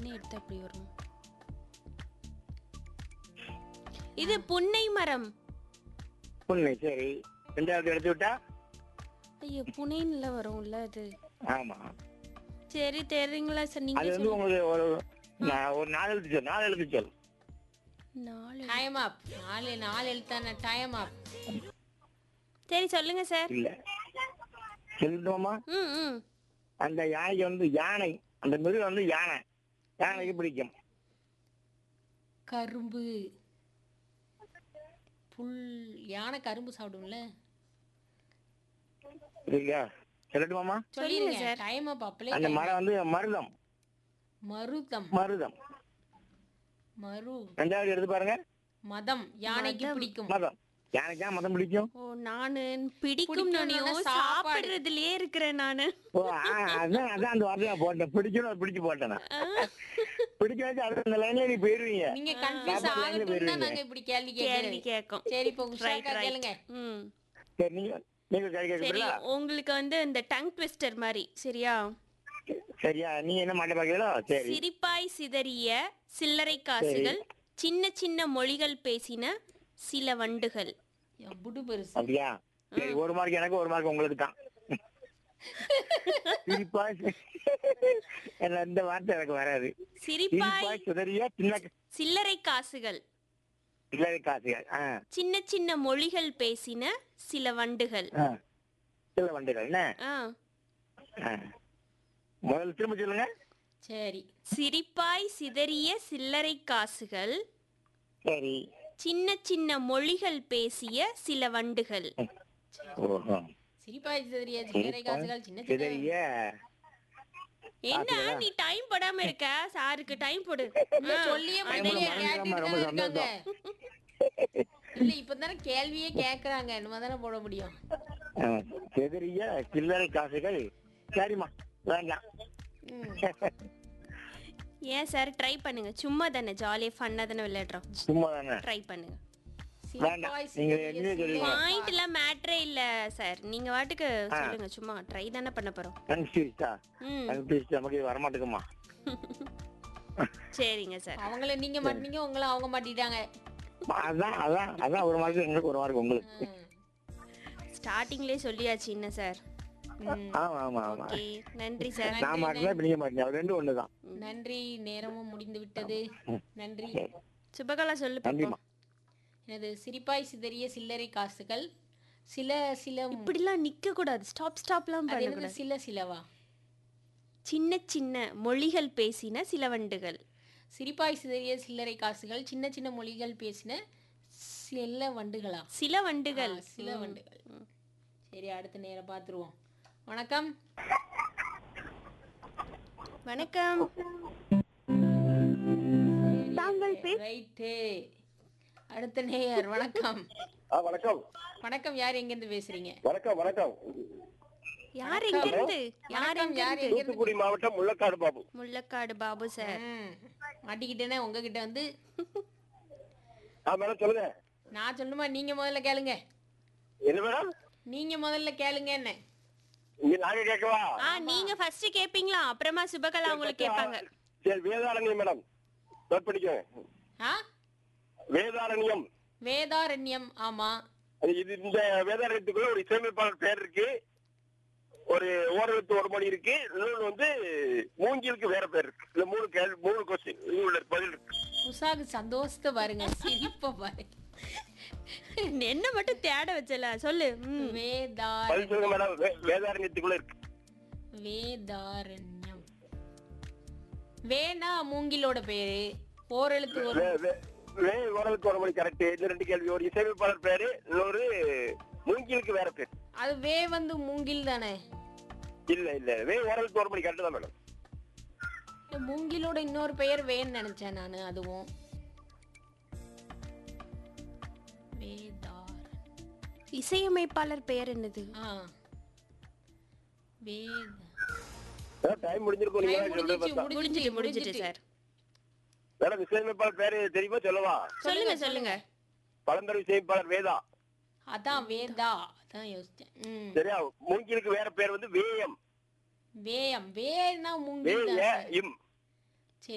லைன்ல எடுத்து அப்படி வரும் இது புன்னை மரம் புண்ணு சரி ரெண்டாவது எடுத்து விட்டா ஐயோ புனைன்ல வரும்ல அது ஆமா சரி தெரியுங்களா சார் நீங்க அது வந்து உங்களுக்கு ஒரு நான் ஒரு நாலு எழுத்து சொல் நாலு எழுத்து சொல் நாலு டைம் அப் நாலு நாலு எழுத்தான டைம் அப் சரி சொல்லுங்க சார் இல்ல சொல்லட்டுமா ம் ம் அந்த யானைக்கு வந்து யானை அந்த மிருகம் வந்து யானை யானைக்கு பிடிக்கும் கரும்பு புல் யானை கரும்பு சாப்பிடும்ல இருக்கா சொல்லட்டுமாமா சொல்லிருங்க சார். டைம் அப் அப்பளே அந்த மரம் வந்து மருதம் மருதம் மருதம் மரு ரெண்டாவது எடுத்து பாருங்க மதம் யானைக்கு பிடிக்கும் மதம் யானைக்கு தான் மதம் பிடிக்கும் ஓ நானு பிடிக்கும் பிடிக்கும்னு சாப்பாடு. சாப்பிடுறதுலயே இருக்கிறேன் நானு ஓ ஆ, அதான் அதான் அந்த வார்த்தை நான் போட்டேன் பிடிக்கணும் அது பிடிச்சு போட்டேன் நான். பிடிக்க வச்சு அது அந்த லைன்ல நீ போயிருவீங்க நீங்க கன்ஃபியூஸ் சாப்பாடு line ல ஆகட்டும் போயிருவீங்க. நாங்க இப்படி கேள்வி கேள்வி கேட்கறது கேட்கும் சரி இப்போ உஷாக்கா ரைட் ரைட் கேளுங்க ம் சரி நீங்க நீங்க கை சரி கேட்கறீங்களா உங்களுக்கு வந்து இந்த டங் ட்விஸ்டர் மாதிரி சரியா சரியா நீ என்ன மாட்ட பாக்கிறீங்களோ சரி சிரிப்பாய் சிதறிய சில்லறை காசுகள் சின்ன சின்ன மொழிகள் பேசின சில வண்டுகள் எம்புட்டு பெருசு அப்படியா சரி ஒரு மார்க் எனக்கு ஒரு மார்க் உங்களுக்கு தான் சிரிப்பா என்ன இந்த வார்த்தை எனக்கு வராது சிரிப்பாய் சிரிப்பாய் சிதறிய சின்ன சில்லறை காசுகள் இல்லை காசுகள் ஆ சின்ன சின்ன மொழிகள் பேசின சில வண்டுகள் ஆ. சில வண்டுகள் என்ன ஆ ஆ. முதல்ல திரும்ப சொல்லுங்க சரி சிரிப்பாய் சிதறிய சில்லறை காசுகள் சரி சின்ன சின்ன மொழிகள் பேசிய சில வண்டுகள் ஓஹோ சிரிப்பாய் சிதறிய சில்லறை காசுகள் சின்ன சின்ன சிதறிய என்ன நீ டைம் போடாம இருக்க சாருக்கு டைம் போடு இல்ல, சொல்லியே முதல்லயே ரொம்ப கேட்டுட்டு ரொம்ப தானே இருக்காங்க இல்ல இப்பதானே கேள்வியே கேக்குறாங்க நம்ம தானே போட முடியும் ஆ, சிதறிய சில்லறை காசுகள் சரிம்மா வேண்டாம் ம். ஏன் சார் ட்ரை பண்ணுங்க சும்மா தானே ஜாலியா ஃபன்னா தானே விளையாடுறோம் சும்மா தானே ட்ரை பண்ணுங்க வேண்டாம் சிரிப்பாய் நீங்க சிதறிய என்ன சொல்லுவீங்க பாயிண்ட் எல்லாம் மேட்ரே இல்ல சார் நீங்க வாட்டுக்கு சொல்லுங்க சும்மா ட்ரை தானே பண்ண போறோம் கன்ஃபியூஸ்டா ம் கன்ஃபியூஸ் நமக்கு இது வரமாட்டேங்குமா சரிங்க சார் அவங்கள நீங்க மாட்டீங்க உங்களை அவங்க மாட்டிட்டாங்க அதான் அதான் அதான் ஒரு மார்க் எங்களுக்கு ஒரு மார்க் உங்களுக்கு ம். ஸ்டார்டிங்லயே சொல்லியாச்சு என்ன சார் ம். ஆமா ஆமா ஆமா ஓகே நன்றி சார் நான் மாட்டினா இப்ப நீங்க மாட்டீங்க அது ரெண்டும் ஒண்ணுதான் நன்றி நேரமும் முடிந்து விட்டது நன்றி சுபகலா சொல்லு நன்றிம்மா பாப்போம் எனது சிரிப்பாய் சிதறிய சில்லறை காசுகள் சில சில இப்படிலாம் நிக்க கூடாது ஸ்டாப் ஸ்டாப்லாம் அது என்னது பண்ணக்கூடாது சில சிலவா சின்ன சின்ன மொழிகள் பேசின சில வண்டுகள் சிரிப்பாய் சிதறிய சில்லறை காசுகள் சின்ன சின்ன மொழிகள் பேசின சில வண்டுகளா சில வண்டுகள் ஆ, சில வண்டுகள் சரி அடுத்த நேரம் பார்த்துருவோம் வணக்கம் வணக்கம் ரைட்டு அடுத்த நேயர் வணக்கம் வணக்கம் வணக்கம் யார் எங்கேருந்து பேசுறீங்க வணக்கம் வணக்கம் யார் எங்க இருந்து யார் வணக்கம் எங்க யார் இருந்து எங்க இருந்து தூத்துக்குடி மாவட்டம் முள்ளக்காடு பாபு முள்ளக்காடு பாபு சார் ம், மாட்டிக்கிட்டேனே உங்ககிட்ட வந்து ஆ மேடம் சொல்லுங்க நான் சொல்லுமா நீங்க முதல்ல கேளுங்க என்ன மேடம் நீங்க முதல்ல கேளுங்க என்ன இங்க நாங்க கேட்கவா ஆ நீங்க ஃபர்ஸ்ட் கேப்பீங்களா அப்புறமா சுபகலா உங்களுக்கு கேட்பாங்க சரி வேதாரண்யம் மேடம் நோட் பண்ணிக்கோங்க ஆ வேதாரண்யம் வேதாரண்யம் ஆமா அது இது இந்த வேதாரண்யத்துக்குள்ள ஒரு இசையமைப்பாளர் பேர் இருக்கு ஒரு ஓரெழுத்து ஒரு மணி இருக்கு இன்னொன்று வந்து மூங்கிலுக்கு வேற பேர் இருக்கு இந்த மூணு கேள்வி மூணு கொஸ்டின் உங்களோட பதில் இருக்கு உஷாக்கு சந்தோஷத்தை பாருங்க சிரிப்ப பாருங்க என்ன மட்டும் தேட வச்சல சொல்லு ம். வேதார பதில் சொல்லுங்க மேடம் வே- வேதாரண்யத்துக்குள்ள இருக்கு வேதாரண்யம் வேணா மூங்கிலோட பேரு ஓரெழுத்து ஒரு வே- வே- வே ஓரெழுத்து ஒரு மணி கரெக்ட் இந்த ரெண்டு கேள்வி ஒரு இசையமைப்பாளர் பேரு இன்னொரு மூங்கிலுக்கு வேற பேர் அது வே வந்து மூங்கில் தானே இல்ல இல்ல வே ஓரெழுத்து ஒரு மணி கரெக்ட் தான் மேடம் இல்ல, மூங்கிலோட இன்னொரு பெயர் வேன்னு நினைச்சேன் நானு அதுவும் வேதார இசையமைப்பாளர் பெயர் என்னது ஆ வேத டைம் முடிஞ்சிருக்கும் நீங்க Time சொல்றது முடிஞ்சிச்சு, பார்த்தா. முடிஞ்சிட்டு முடிஞ்சிட்டு சார் மேடம் இசையமைப்பாளர் பேரு தெரியுமா சொல்லவா சொல்லுங்க சொல்லுங்க பழம்பெரும் இசையமைப்பாளர் வேதா அதான் வேதா அதான் யோசிச்சேன் ம் சரியா மூங்கிலுக்கு வேற பேர் வந்து வேயம் வேயம் வேனா மூங்கில் வேய தான் சார். இம்